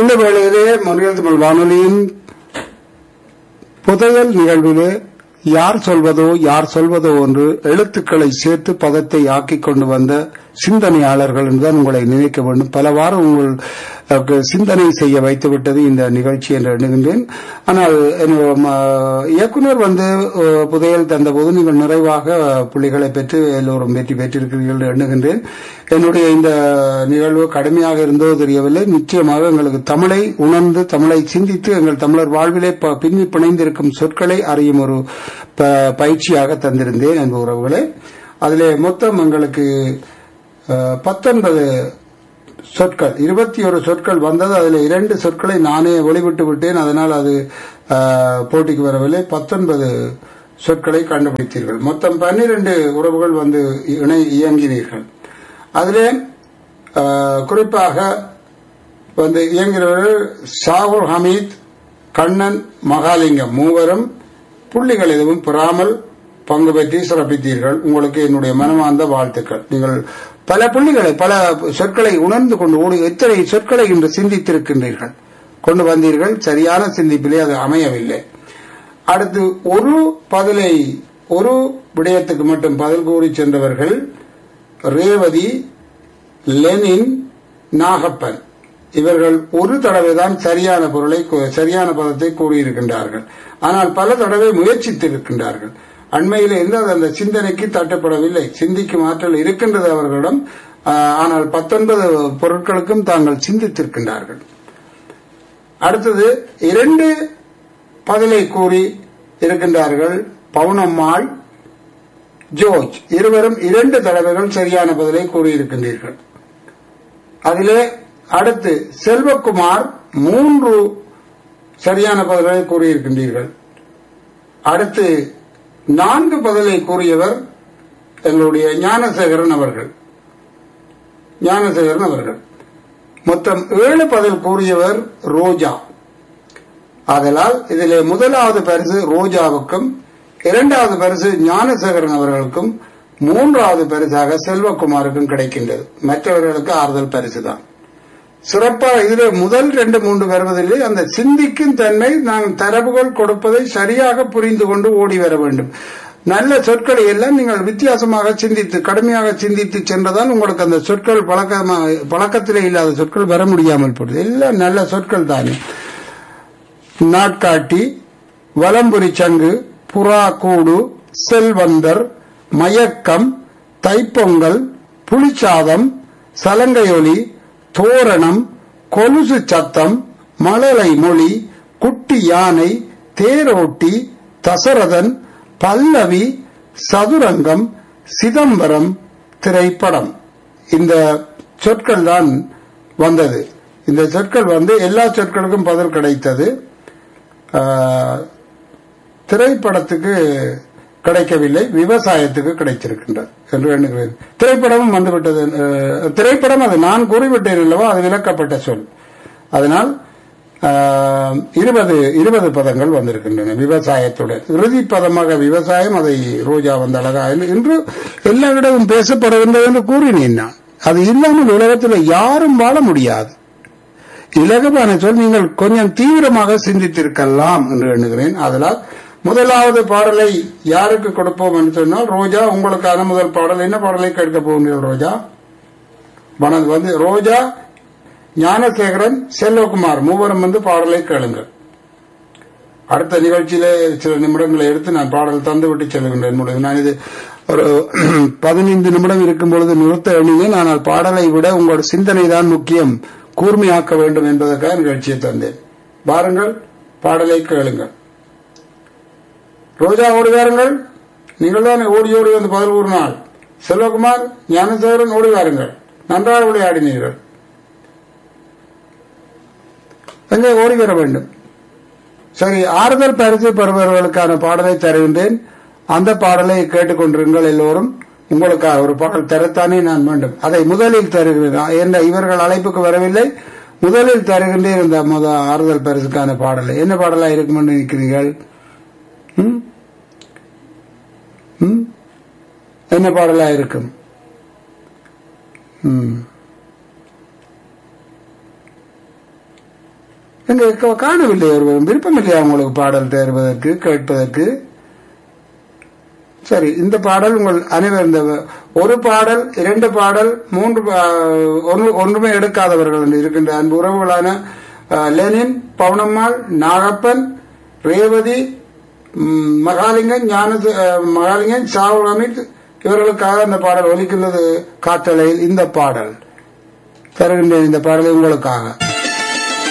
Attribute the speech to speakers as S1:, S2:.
S1: இந்த வேளையிலே மொழியல் தமிழ் வானொலியின் புதையல் நிகழ்விலே யார் சொல்வதோ யார் சொல்வதோ என்று எழுத்துக்களை சேர்த்து பதத்தை ஆக்கிக் கொண்டு வந்த சிந்தனையாளர்கள் என்றுதான் உங்களை நினைக்க வேண்டும் பல வாரம் உங்கள் அஹ், சிந்தனை செய்ய வைத்துவிட்டது இந்த நிகழ்ச்சி என்று எண்ணுகின்றேன் ஆனால் என்னுடைய, ம, இயக்குனர் வந்து அஹ், புதையல் தந்தபோது நீங்கள் நிறைவாக புள்ளிகளை பெற்று எல்லோரும் வெற்றி பெற்றிருக்கிறீர்கள் என்று எண்ணுகின்றேன் என்னுடைய இந்த நிகழ்வு கடுமையாக இருந்தோ தெரியவில்லை நிச்சயமாக எங்களுக்கு தமிழை உணர்ந்து தமிழை சிந்தித்து எங்கள் தமிழர் வாழ்விலே ப- பின்னி பிணைந்திருக்கும் சொற்களை அறியும் ஒரு ப- பயிற்சியாக தந்திருந்தேன் என்ற உறவுகளே அதிலே மொத்தம் எங்களுக்கு அஹ், பத்தொன்பது சொற்கள் இருபத்தி ஒரு சொற்கள் வந்தது அதில் இரண்டு சொற்களை நானே ஒளிவிட்டு விட்டேன் அதனால் அது அஹ், போட்டிக்கு வரவில்லை பத்தொன்பது சொற்களை கண்டுபிடித்தீர்கள் மொத்தம் பன்னிரண்டு உறவுகள் வந்து இணை இயங்கினீர்கள் அதிலே அஹ், குறிப்பாக வந்து இயங்குகிறவர்கள் ஷாகுல் ஹமீத் கண்ணன் மகாலிங்கம் மூவரும் புள்ளிகள் எதுவும் பெறாமல் பங்கு பெற்றி சிறப்பித்தீர்கள் உங்களுக்கு என்னுடைய மனமார்ந்த வாழ்த்துக்கள் நீங்கள் பல புள்ளிகளை பல சொற்களை உணர்ந்து கொண்டு ஓடி எத்தனை சொற்களை இன்று சிந்தித்திருக்கின்றீர்கள் கொண்டு வந்தீர்கள் சரியான சிந்திப்பிலே அது அமையவில்லை அடுத்து ஒரு பதிலை ஒரு விடயத்துக்கு மட்டும் பதில் கூறி சென்றவர்கள் ரேவதி லெனின் நாகப்பன் இவர்கள் ஒரு தடவை தான் சரியான பொருளை கூ- சரியான பதத்தை கூறியிருக்கின்றார்கள் ஆனால் பல தடவை முயற்சித்திருக்கின்றார்கள் அண்மையில் இருந்து அது அந்த சிந்தனைக்கு தட்டப்படவில்லை சிந்திக்கும் ஆற்றல் இருக்கின்றது அவர்களிடம் ஆஹ், ஆனால் பத்தொன்பது பொருட்களுக்கும் தாங்கள் சிந்தித்திருக்கின்றார்கள் அடுத்தது இரண்டு பதிலை கூறி இருக்கின்றார்கள் பவுனம்மாள் ஜோர்ஜ் இருவரும் இரண்டு தடவைகள் சரியான பதிலை கூறியிருக்கின்றீர்கள் அதிலே அடுத்து செல்வகுமார் மூன்று சரியான பதில்களை கூறியிருக்கின்றீர்கள் அடுத்து நான்கு பதிலை கூறியவர் எங்களுடைய ஞானசேகரன் அவர்கள் ஞானசேகரன் அவர்கள் மொத்தம் ஏழு பதில் கூறியவர் ரோஜா ஆதலால் இதிலே முதலாவது பரிசு ரோஜாவுக்கும் இரண்டாவது பரிசு ஞானசேகரன் அவர்களுக்கும் மூன்றாவது பரிசாக செல்வகுமாருக்கும் கிடைக்கின்றது மற்றவர்களுக்கு ஆறுதல் பரிசுதான் சிறப்பாக இதில் முதல் ரெண்டு மூன்று வருவதில்லை அந்த சிந்திக்கும் தன்மை நான் தரவுகள் கொடுப்பதை சரியாக புரிந்து கொண்டு ஓடி வர வேண்டும் நல்ல சொற்களை எல்லாம் நீங்கள் வித்தியாசமாக சிந்தித்து கடுமையாக சிந்தித்து சென்றதால் உங்களுக்கு அந்த சொற்கள் பழக்கமா பழக்கத்திலே இல்லாத சொற்கள் வர முடியாமல் போடுது எல்லாம் நல்ல சொற்கள் தானே நாட்காட்டி வலம்புரி சங்கு புறா கூடு செல்வந்தர் மயக்கம் தைப்பொங்கல் புளிச்சாதம் சலங்கையொலி தோரணம் கொலுசு சத்தம் மழலை மொழி குட்டி யானை தேரோட்டி தசரதன் பல்லவி சதுரங்கம் சிதம்பரம் திரைப்படம் இந்த சொற்கள் தான் வந்தது இந்த சொற்கள் வந்து எல்லா சொற்களுக்கும் பதில் கிடைத்தது ஆஹ், திரைப்படத்துக்கு கிடைக்கவில்லை விவசாயத்துக்கு கிடைத்திருக்கின்றது என்று எண்ணுகிறேன் திரைப்படமும் வந்துவிட்டது அஹ், திரைப்படம் அது நான் கூறிவிட்டேன் அல்லவா அது விளக்கப்பட்ட சொல் அதனால் ஆஹ், இருபது இருபது பதங்கள் வந்திருக்கின்றன விவசாயத்துடன் இறுதி பதமாக விவசாயம் அதை ரோஜா வந்த அழகா என்று- இன்று எல்லா இடமும் பேசப்படுகின்றது என்று கூறினேன் நான் அது இல்லாமல் உலகத்தில் யாரும் வாழ முடியாது இலகுவான சொல் நீங்கள் கொஞ்சம் தீவிரமாக சிந்தித்திருக்கலாம் என்று எண்ணுகிறேன் அதனால் முதலாவது பாடலை யாருக்கு கொடுப்போம் என்று சொன்னால் ரோஜா உங்களுக்கான முதல் பாடல் என்ன பாடலை கேட்க போகிறீர்கள் ரோஜா வனது வந்து ரோஜா ஞானசேகரன் செல்வகுமார் மூவரும் வந்து பாடலை கேளுங்கள் அடுத்த நிகழ்ச்சியிலே சில நிமிடங்களை எடுத்து நான் பாடல் தந்து விட்டு செல்கின்றேன் முடியும் நான் இது ஒரு பதினைந்து நிமிடம் இருக்கும் பொழுது நிறுத்த எண்ணினேன் ஆனால் பாடலை விட உங்களோட சிந்தனை தான் முக்கியம் கூர்மையாக்க வேண்டும் என்பதற்காக நிகழ்ச்சியை தந்தேன் பாருங்கள் பாடலை கேளுங்கள் ரோஜா ஓடி வாருங்கள் நீங்கள் தான் ஓடி ஓடி வந்து பதில் கூறினாள் செல்வகுமார் ஞானசேகரன் ஓடி வாருங்கள் நன்றாக விளையாடினீர்கள் எங்கே ஓடி வர வேண்டும் சரி ஆறுதல் பரிசு பெறுபவர்களுக்கான பாடலை தருகின்றேன் அந்த பாடலை கேட்டுக்கொண்டிருங்கள் எல்லோரும் உங்களுக்காக ஒரு பாடல் தரத்தானே நான் வேண்டும் அதை முதலில் தருகிறேன் என்ற இவர்கள் அழைப்புக்கு வரவில்லை முதலில் தருகின்றேன் இந்த முத ஆறுதல் பரிசுக்கான பாடலை என்ன பாடலா இருக்கும் என்று நிற்கிறீர்கள் ம்? ம்? என்ன பாடலா இருக்கும் ம் எங்க க- காணவில்லை ஒரு விருப்பம் இல்லையா உங்களுக்கு பாடல் தேர்வதற்கு கேட்பதற்கு சரி இந்த பாடல் உங்கள் அனைவர் இந்த ஒரு பாடல் இரண்டு பாடல் மூன்று பா- ஒன்று- ஒன்றுமே எடுக்காதவர்கள் என்று இருக்கின்ற அன்பு உறவுகளான அஹ், லெனின் பவுனம்மாள் நாகப்பன் ரேவதி ம், மகாலிங்கன் ஞான அஹ், மகாலிங்கன் சாவுல் அமித் இவர்களுக்காக அந்த பாடல் ஒலிக்கின்றது காற்றலையில் இந்த பாடல் தருகின்றேன் இந்த பாடலை உங்களுக்காக